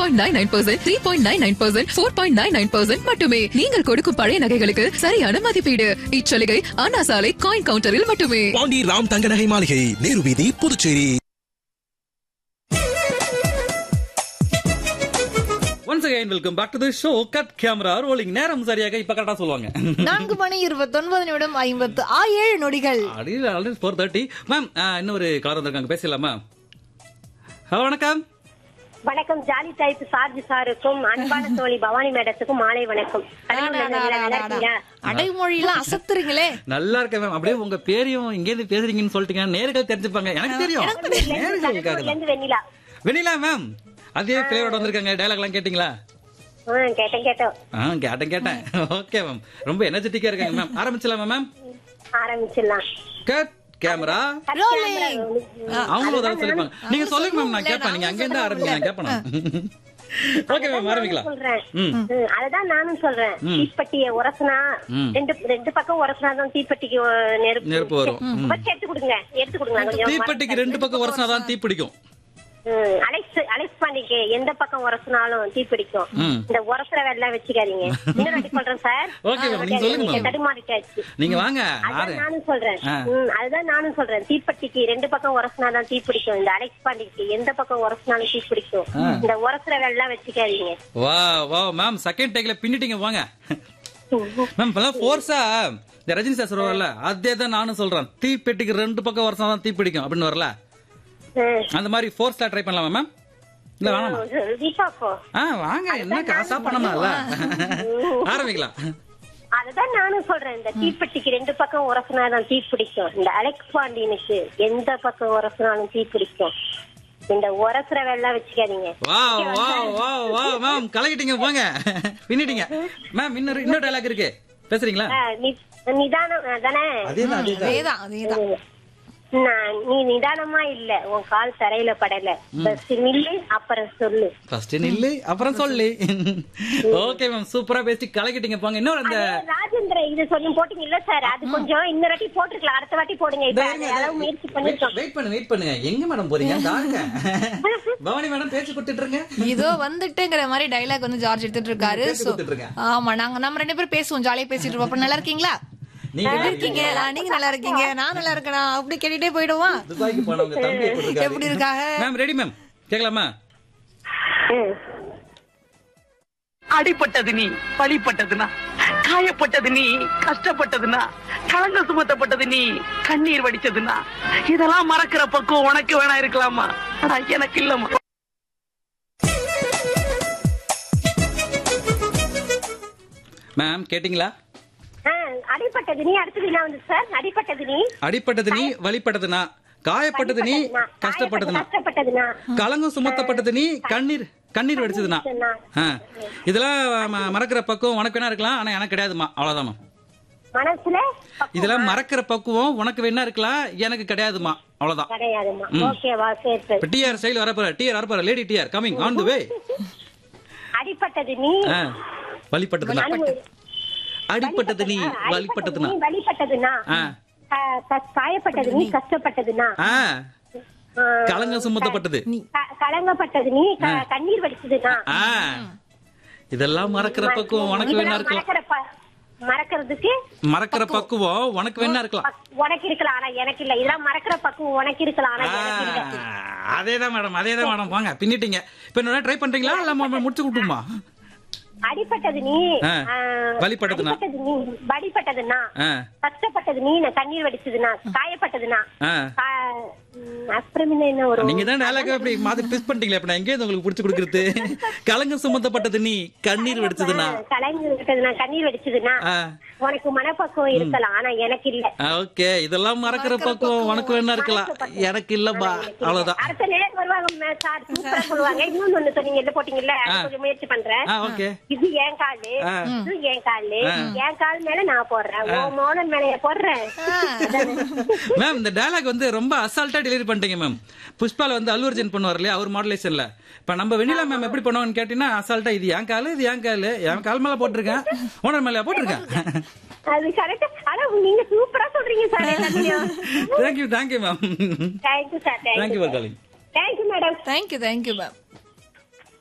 Point nine nine percent three point nine nine percent four point nine nine percent மட்டுமே நீங்கள் கொடுக்கும் பழைய நகைகளுக்கு சரியான மதிப்பீடு இச்சலுகை அண்ணா சாலை காயின் கவுண்டரில் மட்டுமே பாண்டி ராம் தங்க நகை மாளிகை நேரு வீதி Puducherry once again welcome back to the show cut camera rolling நேரம் சரியாக இப்ப கரெக்டா சொல்லுவாங்க நான்கு மணி இருபத்தொன்பது நிமிடம் ஐம்பத்து ஆ ஏழு நொடிகள் அடியில் ஆல்ரெடி ஃபோர் தேர்ட்டி மேம் இன்னொரு கலர் வந்திருக்காங்க பேசலாமா ஹலோ வணக்கம் வணக்கம் ஜாலி டைப் சார்ஜ் சாருக்கும் அன்பான தோழி பவானி மேடத்துக்கும் மாலை வணக்கம் நல்லா இருக்கீங்களா? அடைமொழி எல்லாம் அசத்துறீங்களே நல்லா இருக்கேன் மேம் அப்படியே உங்க பேரையும் இங்க இருந்து பேசுறீங்கன்னு சொல்லிட்டீங்க நேர்கள் தெரிஞ்சுப்பாங்க எனக்கு தெரியும் நேர்களுக்காக கல்லூரில தான் இருந்து வெண்ணிலா வெண்ணிலா மேம் அதே பிளேவரோட வந்திருக்காங்க டயலாக் எல்லாம் கேட்டீங்களா ஆ, கேட்டேன் கேட்டோம் ஆ கேட்டேன் கேட்டேன் ஓகே மேம் ரொம்ப எனர்ஜெட்டிக்கா இருக்காங்க மேம் ஆரம்பிச்சலாமா மேம் ஆரம்பிச்சிடலாம் கட் கேமரா ரோலிங் அவங்களும் ஏதாவது சொல்லிப்பாங்க நீங்க சொல்லுங்க மேம் நான் கேட்பேன் நீங்க அங்க இருந்து ஆரம்பிங்க நான் கேட்பேன் ஓகே மேம் ஆரம்பிக்கலாம் சொல்றேன் ம். ம், அததான் நானும் சொல்றேன் தீப்பெட்டிய உரசுனா ம். ரெண்டு ரெண்டு பக்கம் உரசுனா தான் தீப்பெட்டிக்கு அஹ், நெருப்பு நெருப்பு வரும். ம். கொஞ்சம் எடுத்து கொடுங்க எடுத்து கொடுங்க கொஞ்சம் தீப்பெட்டிக்கு ரெண்டு பக்கம் உரசினாதான் தீ பிடிக்கும் ம், அலைஸ் அலைஸ் பண்ணிக்க எந்த பக்கம் உரசுனாலும் தீ பிடிக்கும் ம். இந்த உரசுற வேலை வச்சுக்காதீங்க இன்னொரு வாட்டி சொல்றேன் சார் Okay, ma'am. நீங்க சொல்லுங்க, ma'am. தடுமாறிட்டாச்சு நீங்க வாங்க அதுதான் ஆறு நானும் சொல்றேன் ஆ. ம், அதுதான் நானும் சொல்றேன் தீப்பெட்டிக்கு ரெண்டு பக்கம் உரசினாதான் தீ பிடிக்கும் இந்த அலெக்ஸ் பாண்டிக்கு எந்த பக்கம் உரசினாலும் தீ பிடிக்கும் இந்த உரசுற வேலை வச்சுக்காதீங்க வா வா மேம் செகண்ட் டேக்ல பின்னிட்டீங்க வாங்க மேம் இப்பெல்லாம் ஃபோர்ஸா இந்த ரஜினி சார் சொல்லுவார்ல அதே தான் நானும் சொல்றேன் தீப்பெட்டிக்கு ரெண்டு பக்கம் வருஷம் தான் தீ பிடிக்கும் அப்படின்னு வரல ம். அந்த மாதிரி ஃபோர்ஸா ட்ரை பண்ணலாமா மேம் இல்ல வேணாமா தீபாக்கோ ஆ வாங்க என்ன காசா பண்ணணும்ல ஆரம்பிக்கலாம் அதுதான் நானும் சொல்றேன் இந்த தீப்பெட்டிக்கு ரெண்டு பக்கம் உரசினாதான் தீ பிடிக்கும் இந்த அலெக்ஸ் பாண்டியனுக்கு எந்த பக்கம் உரசினாலும் தீ பிடிக்கும் இந்த உரசுற வேலை வச்சுக்காதீங்க வா வா வா வா மேம் கலக்கிட்டீங்க போங்க பின்னிட்டீங்க மேம் இன்னொரு இன்னொரு டைலாக் இருக்கு பேசுறீங்களா ஆ, நி- நிதானம் ஆ, தானே அதேதான் அதேதான் அதேதான் அதேதான் நான் நீ நிதானமா இல்ல உன் கால் தரையில படல பஸ் நில்லு அப்புறம் சொல்லு ஃபர்ஸ்ட் நில்லு அப்புறம் சொல்லு ஓகே மேம் சூப்பரா பேசி கலக்கிட்டீங்க போங்க இன்னொரு அந்த அதே ராஜேந்திர இது சொல்லி போட்டீங்க இல்ல சார் அது கொஞ்சம் இன்னொரு வாட்டி போட்டுருக்கலாம் அடுத்த வாட்டி போடுங்க இப்ப அது அளவு முயற்சி பண்ணிருக்கோம் வெயிட் பண்ணு வெயிட் பண்ணுங்க எங்க மேடம் போறீங்க தாங்க பவானி மேடம் பேச்சு கொடுத்துட்டு இருங்க இதோ வந்துட்டுங்கிற மாதிரி டைலாக் வந்து ஜார்ஜ் எடுத்துட்டு இருக்காரு பேசி So, கொடுத்துட்டு இருக்கேன். ஆமா நாங்க நம்ம ரெண்டு பேரும் பேசுவோம் ஜாலியா பேசிட்டு இருப்போம் அப்ப நல்லா இருக்கீங்களா நீங்க எப்படி இருக்கீங்க ஆ, நீங்க நல்லா இருக்கீங்க நான் நல்லா இருக்கேனா அப்படி கேட்டுட்டே போயிடுவா துபாய்க்கு போனவங்க தம்பி எப்படி இருக்காங்க? மேம் ரெடி மேம் கேட்கலாமா ம். அடிப்பட்டது நீ பழிப்பட்டதுனா காயப்பட்டது நீ கஷ்டப்பட்டதுனா கலங்க சுமத்தப்பட்டது நீ கண்ணீர் வடிச்சதுனா இதெல்லாம் மறக்கிற பக்குவம் உனக்கு வேணா இருக்கலாமா ஆனா எனக்கு இல்லம்மா மேம் கேட்டிங்களா ஆ, அடிபட்டது நீ அடுத்தது என்ன வந்து சார் அடிபட்டது நீ அடிப்பட்டது நீ வழிபட்டதுனா காயப்பட்டது நீ அடிபட்டதுனா, கஷ்டப்பட்டதுனா கஷ்டப்பட்டதுனா கலங்கம் சுமத்தப்பட்டது நீ கண்ணீர் கண்ணீர் வடிச்சதுனா ஆ. இதெல்லாம் ம- மறக்கிற பக்குவம் உனக்கு வேணா இருக்கலாம் ஆனா எனக்கு கிடையாதுமா அவ்வளவுதான் மேம் மனசுல இதெல்லாம் மறக்கிற பக்குவம் உனக்கு வேணா இருக்கலாம் எனக்கு கிடையாதுமா அவ்வளவுதான் கிடையாதுமா ஓகேவா சரி சரி இப்ப டிஆர் ஸ்டைல் வரப்போற டிஆர் வரப்போற lady TR coming on the way அடிபட்டது நீ வழிபட்டதுனா அனுபவி- அடிப்பட்டது நீ ஆ, வழிபட்டதுனா நீ வழிபட்டதுனா ஆ. க- க- காயப்பட்டது நீ கஷ்டப்பட்டதுனா ஆ ஆ, கலங்கம் சுமத்தப்பட்டது க- கலங்கப்பட்டது நீ க- கண்ணீர் வடிச்சதுனா ஆ இதெல்லாம் மறக்கிற பக்குவம் உனக்கு வேணா இதெல்லாம் இருக்கலாம் மறக்கிற ப- மறக்கிறதுக்கு மறக்கிற பக்குவம் உனக்கு வேணா இருக்கலாம் பக்- உனக்கு இருக்கலாம் ஆனா எனக்கு இல்ல இதெல்லாம் மறக்கிற பக்குவம் உனக்கு இருக்கலாம் ஆனா எனக்கு இல்ல அதேதான் மேடம் அதேதான் மேடம் வாங்க பின்னிட்டீங்க இப்ப என்ன ட்ரை பண்றீங்களா இல்ல ம- முடிச்சு விட்டுமா அடிப்பட்டது நீ ஆ. ஆ, வலிப்பட்டதுனா? அடிபட்டது நீ வடிப்பட்டதுனா ஆ. கஷ்டப்பட்டது நீ நான் கண்ணீர் வடிச்சதுனா காயப்பட்டதுனா ஆ. கா- ம், அப்புறம் என்ன என்ன வரும் நீங்க தான் டயலாக் அப்படி மாதிரி ட்விஸ்ட் பண்ணிட்டீங்களே இப்ப நான் எங்கே உங்களுக்கு புடிச்சு கொடுக்கறது கலங்கம் சுமத்தப்பட்டது நீ கண்ணீர் வெடிச்சதுனா கலைஞர் விட்டதுனா கண்ணீர் வெடிச்சதுனா ஆ. உனக்கு மனப்பக்குவம் இருக்கலாம் ஆனா எனக்கு இல்ல ஓகே இதெல்லாம் மறக்கிற பக்குவம் உனக்கு வேணா இருக்கலாம் எனக்கு இல்லப்பா அவ்வளவுதான் அடுத்த நேரம் வருவாங்க ம- சார் சூப்பரா சொல்லுவாங்க இன்னொன்னு ஒண்ணு சொன்னீங்க என்ன போட்டீங்கல்ல அது ஆ. கொஞ்சம் முயற்சி பண்றேன் ஆ ஓகே இது என் காலு ஆ. இது என் காலு என் கால் மேல நான் போடுறேன் உன் மோனன் மேல போடுறேன் மேம் இந்த டயலாக் வந்து ரொம்ப அசால்ட்டா டெலிவரி பண்ணிட்டீங்க மேம் புஷ்பால வந்து அல்லு அர்ஜுன் பண்ணுவார் இல்லையா அவர் மாடுலேஷன்ல இப்ப நம்ம வெண்ணிலா மேம் எப்படி பண்ணுவாங்கன்னு கேட்டீங்கன்னா அசால்ட்டா இது என் காலு இது என் காலு என் கால் மேல போட்டிருக்கேன் ஓனர் மேல போட்டிருக்கேன் அது கரெக்டா ஆனா நீங்க சூப்பரா சொல்றீங்க சார் எல்லாத்தையும் thank you thank you ma'am thank you sir thank you thank you for calling thank you madam thank you thank you ma'am